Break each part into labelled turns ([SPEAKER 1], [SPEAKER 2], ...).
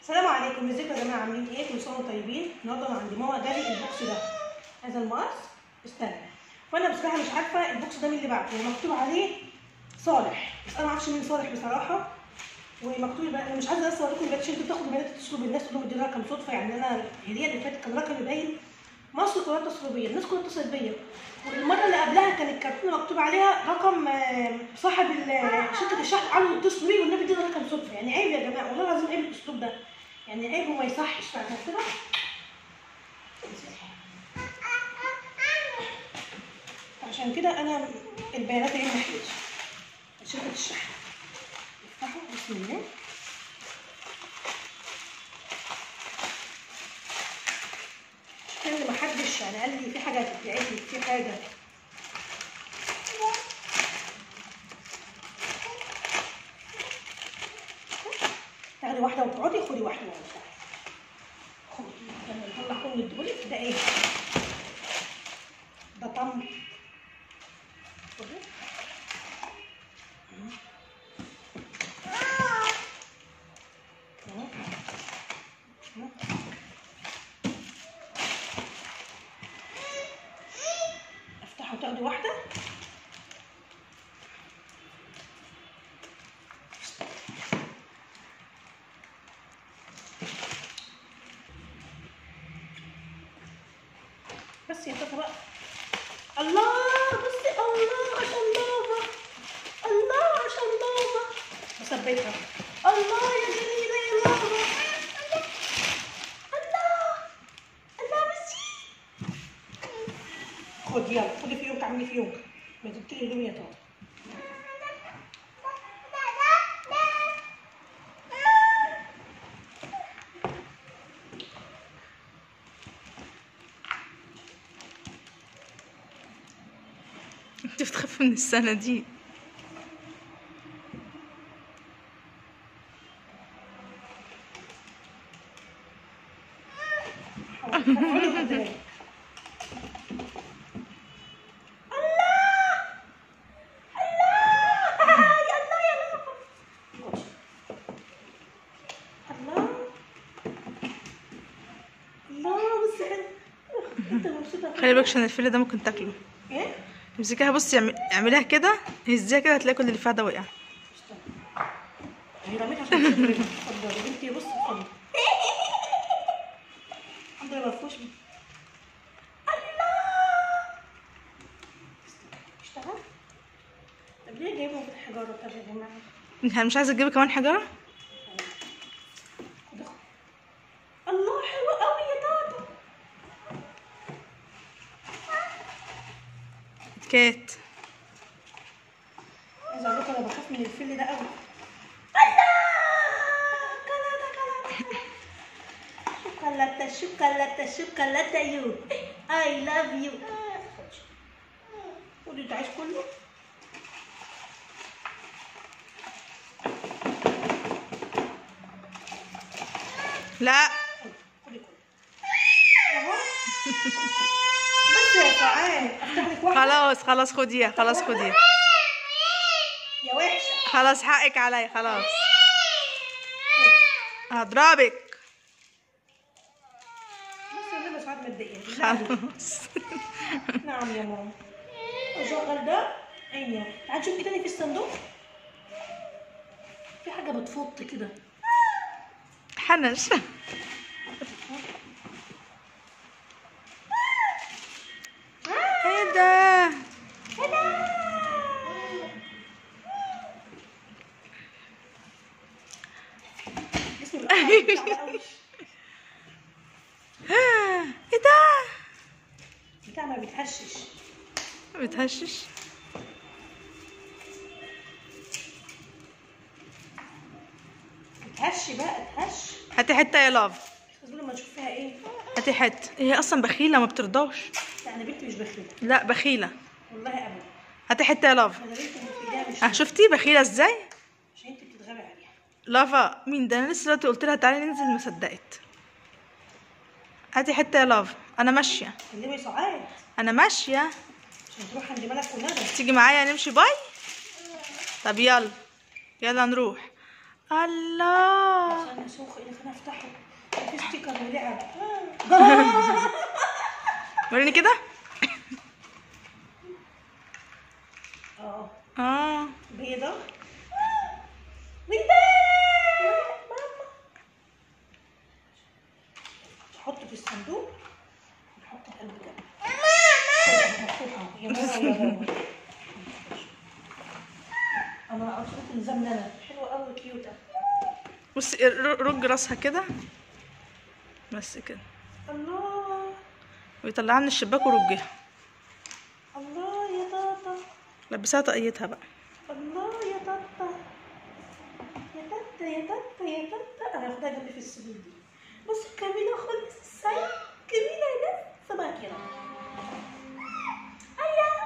[SPEAKER 1] السلام عليكم ازيكم يا جماعه عاملين ايه كل سنه وانتم طيبين النهارده انا عند ماما جالي البوكس ده هذا المقص استنى فانا بصراحه مش عارفه البوكس ده مين اللي بعته هو مكتوب عليه صالح بس انا ما اعرفش مين صالح بصراحه ومكتوب بقى انا مش عايزه بس اوريكم بقى عشان انتوا بتاخدوا بنات تتصلوا بالناس تقول لهم اديني رقم صدفه يعني انا الهديه اللي فاتت كان رقمي باين مصر كلها اتصلوا بيا الناس كلها اتصلت بيا والمره اللي قبلها كان الكرتونه مكتوب عليها رقم آه، صاحب ال- شركه الشحن قالوا اتصلوا بيا والنبي اديني رقم صدفه يعني عيب يا جماعه والله العظيم عيب الاسلوب ده يعني عيب وما يصحش فعشان كده عشان كده انا البيانات هي محتاجه شركه الشحن افتحوا بسم الله كان محدش يعني قال لي في حاجه هتتبعت لي في حاجه تاخدي واحده وتقعدي خدي واحده وتقعدي خدي لما نطلع كل الدبولك ده ايه ده طم خدي أهو. أهو. افتحه وتاخدي واحده بس يا تاتا بقى الله بصي الله ما شاء الله الله ما شاء الله مثبتها الله يا جميلة يا لافا الله الله بصي خد يلا خدي في يوم اعملي في يوم ما تبتدي هدوم يا تاتا
[SPEAKER 2] انت بتخاف من السنة دي
[SPEAKER 1] حاولي قدامي. الله الله بصي حلو انت مبسوطه
[SPEAKER 2] خلي بالك عشان الفيل ده ممكن تاكله
[SPEAKER 1] ايه
[SPEAKER 2] امسكيها بصي اعمل- اعمليها كده هزيها كده هتلاقي كل اللي فيها ده وقع
[SPEAKER 1] استنى. هي رميتها عشان تشوفي اتفضلي بنتي بصي اتفضلي الحمد لله ما فيهوش الله اشتغل طب ليه جايبهم في الحجاره طب يا جماعه
[SPEAKER 2] انت مش عايزه تجيبي كمان حجره
[SPEAKER 1] خد اخد. الله حلوه قوي يا تاتا
[SPEAKER 2] كات
[SPEAKER 1] عايزه اقول لكم انا بخاف من الفيل ده قوي شوكولاته شوكولاته شوكولاته يو اي لاف يو ودي انت عايز كله
[SPEAKER 2] لا
[SPEAKER 1] خدي كله اهو بس يا سعاد افتح لك واحده
[SPEAKER 2] خلاص خلاص خديها خلاص خديها
[SPEAKER 1] يا وحشه
[SPEAKER 2] خلاص حقك عليا خلاص هضربك
[SPEAKER 1] بس انا بس ساعات متضايقه نعم.
[SPEAKER 2] خلاص
[SPEAKER 1] نعم يا ماما اشغل ده ايوه تعال شوف ايه تاني في الصندوق في حاجه بتفط كده
[SPEAKER 2] حنش ايه ده
[SPEAKER 1] جسمي بيبقى بتاع قوي.
[SPEAKER 2] ايه ده
[SPEAKER 1] بتاع ما بيتهشش
[SPEAKER 2] بتهشش
[SPEAKER 1] بتهش بقى تهش
[SPEAKER 2] هاتي حته يا لاف
[SPEAKER 1] بس لما نشوف فيها ايه
[SPEAKER 2] هاتي حته هي اصلا بخيله ما بترضاش
[SPEAKER 1] لا انا بنتي مش بخيله
[SPEAKER 2] لا بخيله
[SPEAKER 1] والله ابدا
[SPEAKER 2] هاتي حته يا لاف
[SPEAKER 1] انا بنتي اللي في ايديها مش
[SPEAKER 2] اه شفتي بخيله ازاي
[SPEAKER 1] عشان انت بتتغابي عليها
[SPEAKER 2] لافا مين ده انا لسه دلوقتي قلت لها تعالي ننزل ما صدقت هاتي حته يا لافا انا ماشيه
[SPEAKER 1] كلمي سعاد
[SPEAKER 2] انا ماشيه
[SPEAKER 1] عشان تروح عند ملك وندى
[SPEAKER 2] تيجي معايا نمشي باي طب يلا يلا نروح الله
[SPEAKER 1] عشان اسوق اللي كان افتحه في ستيكر ولعب
[SPEAKER 2] وريني كده
[SPEAKER 1] اه
[SPEAKER 2] اه
[SPEAKER 1] بيضة بيضة ماما نحطه في الصندوق نحطه في قلب جنب مفتوحة يا ماما يا بابا انا عارفة الزمنة حلوة قوي كيوتة
[SPEAKER 2] بصي ر- رج راسها كده بس كده
[SPEAKER 1] الله
[SPEAKER 2] ويطلعها من الشباك ورجيها
[SPEAKER 1] الله يا طاطا
[SPEAKER 2] لبسها طاقيتها بقى
[SPEAKER 1] الله يا طاطا يا طاطا يا طاطا يا طاطا انا هاخدها جنبي في السرير دي بصوا جميلة خالص الساعة جميلة يا ناس صباح كده أيا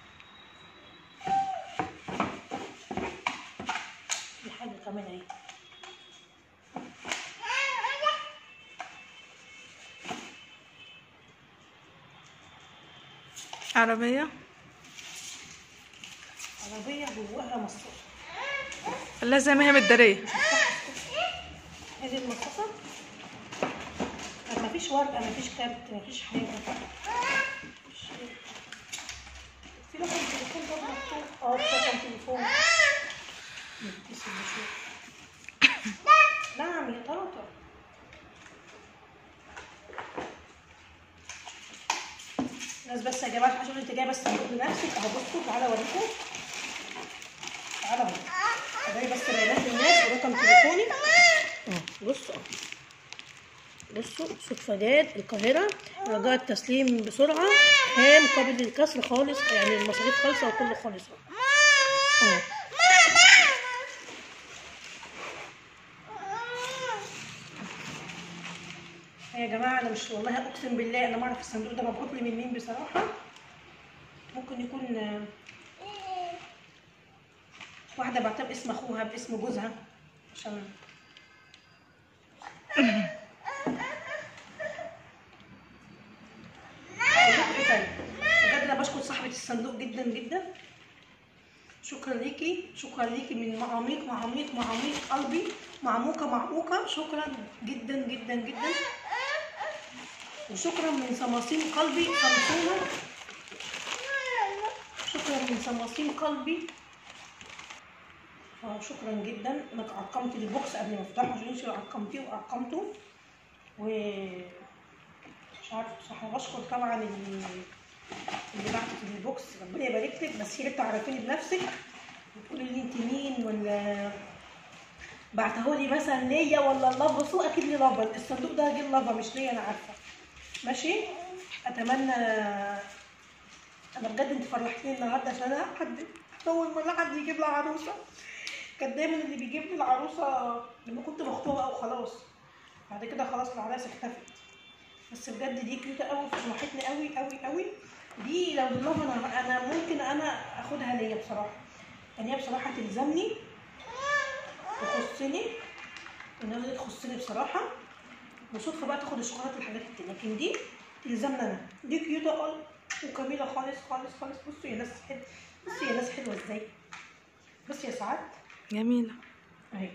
[SPEAKER 1] في حاجة كمان اهي
[SPEAKER 2] عربية
[SPEAKER 1] عربية جواها مصاصة
[SPEAKER 2] خليها زي ما هي متدارية
[SPEAKER 1] هذه المصاصة طب مفيش ورقة مفيش كارت مفيش حاجة مفيش حاجة. في رقم تليفون برضه مكتوب اه في رقم تليفون نتصل نشوف نعم يا طاطا ناس بس يا جماعة عشان انت جايه بس تاخد لنفسك اهو بصوا تعالى اوريكم تعالى اهو ادعي بس بيانات الناس ورقم تليفوني اه بصوا اهو بصوا سوق فجاد القاهرة رجاء التسليم بسرعة خام قابل للكسر خالص يعني المصاريف خالصة وكله خالص اهو اه يا جماعة أنا مش والله أقسم بالله أنا ما أعرف الصندوق ده مبعوت لي من مين بصراحة ممكن يكون آه، واحدة بعتها باسم أخوها باسم جوزها عشان أقول لكم إيه طيب بجد أنا بشكر صاحبة الصندوق جدا جدا شكرا ليكي شكرا ليكي من معاميق معاميق معاميق قلبي معموقة معموقة شكرا جدا جدا جدا وشكرا من صماصيم قلبي صمصونة شكرا من صماصيم قلبي اه شكرا جدا انك عقمت لي البوكس قبل ما افتحه عشان انت عقمتيه وعقمته و مش عارفه بصراحه بشكر طبعا اللي اللي بعتت لي البوكس ربنا يبارك لك بس يا ريت تعرفيني بنفسك وتقولي لي انت مين ولا بعتهولي مثلا ليا ولا لافا بس هو اكيد لي لافا الصندوق ده جه لافا مش ليا انا عارفه ماشي اتمنى انا بجد انت فرحتيني النهارده عشان انا حد اول مره حد يجيب لي عروسه كان دايما اللي بيجيب لي العروسه لما كنت مخطوبه او خلاص بعد كده خلاص العرايس اختفت بس بجد دي كيوتة قوي فرحتني قوي قوي قوي دي لو بالله انا انا ممكن انا اخدها ليا بصراحه يعني هي بصراحه تلزمني تخصني الناس دي تخصني بصراحه وصدفه بقى تاخد الشوكولاته الحاجات التانية لكن دي تلزمنا انا دي كيوتة قوي وجميله خالص خالص خالص بصوا يا ناس حلوه بصوا يا ناس حلوه ازاي بصي يا سعاد
[SPEAKER 2] جميلة
[SPEAKER 1] اهي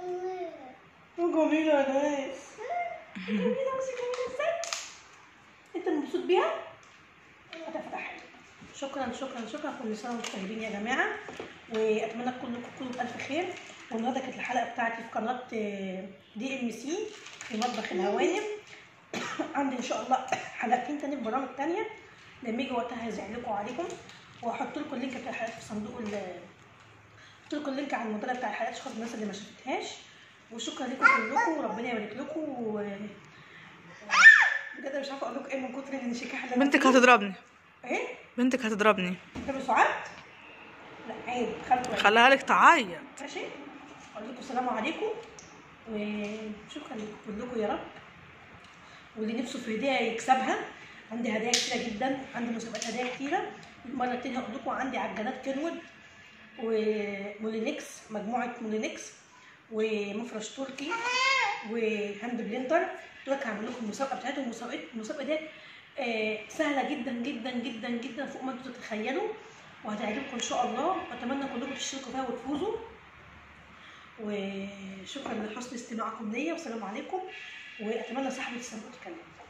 [SPEAKER 1] وجميله يا ناس جميله بصي جميله ازاي انت مبسوط بيها هتفتح شكرا شكرا شكرا كل سنه وانتم طيبين يا جماعه واتمنى كلكم تكونوا بالف خير والنهارده كانت الحلقه بتاعتي في قناه دي ام سي في مطبخ الهوانم عندي ان شاء الله حلقتين تاني في برامج تانية لما يجي وقتها هيذيع لكم عليكم وهحط لكم اللينك بتاع الحلقات في صندوق ال هحط لكم اللينك على المنتدى بتاع الحلقات عشان خاطر الناس اللي ما شافتهاش وشكرا لكم كلكم وربنا يبارك لكم و... بجد مش عارفه اقول لكم ايه من كتر الانشكاح اللي أنا
[SPEAKER 2] بنتك
[SPEAKER 1] فيه.
[SPEAKER 2] هتضربني
[SPEAKER 1] ايه؟
[SPEAKER 2] بنتك هتضربني
[SPEAKER 1] انت سعاد؟ لا عيب خالته عيب.
[SPEAKER 2] خليها لك تعيط
[SPEAKER 1] ماشي اقول لكم السلام عليكم وشكرا لكم كلكم يا رب واللي نفسه في هديه يكسبها عندي هدايا كتيره جدا عندي مسابقات هدايا كتيره المره التانية هقول لكم عندي عجانات كينوود ومولينكس مجموعه مولينكس ومفرش تركي وهاند بلندر دول هعمل لكم المسابقه بتاعتهم المسابقه المسابقه ديت آه، سهله جدا جدا جدا جدا فوق ما انتم تتخيلوا وهتعجبكم ان شاء الله واتمنى كلكم تشتركوا فيها وتفوزوا وشكرا لحسن استماعكم ليا والسلام عليكم واتمنى صاحبة السنة تكلم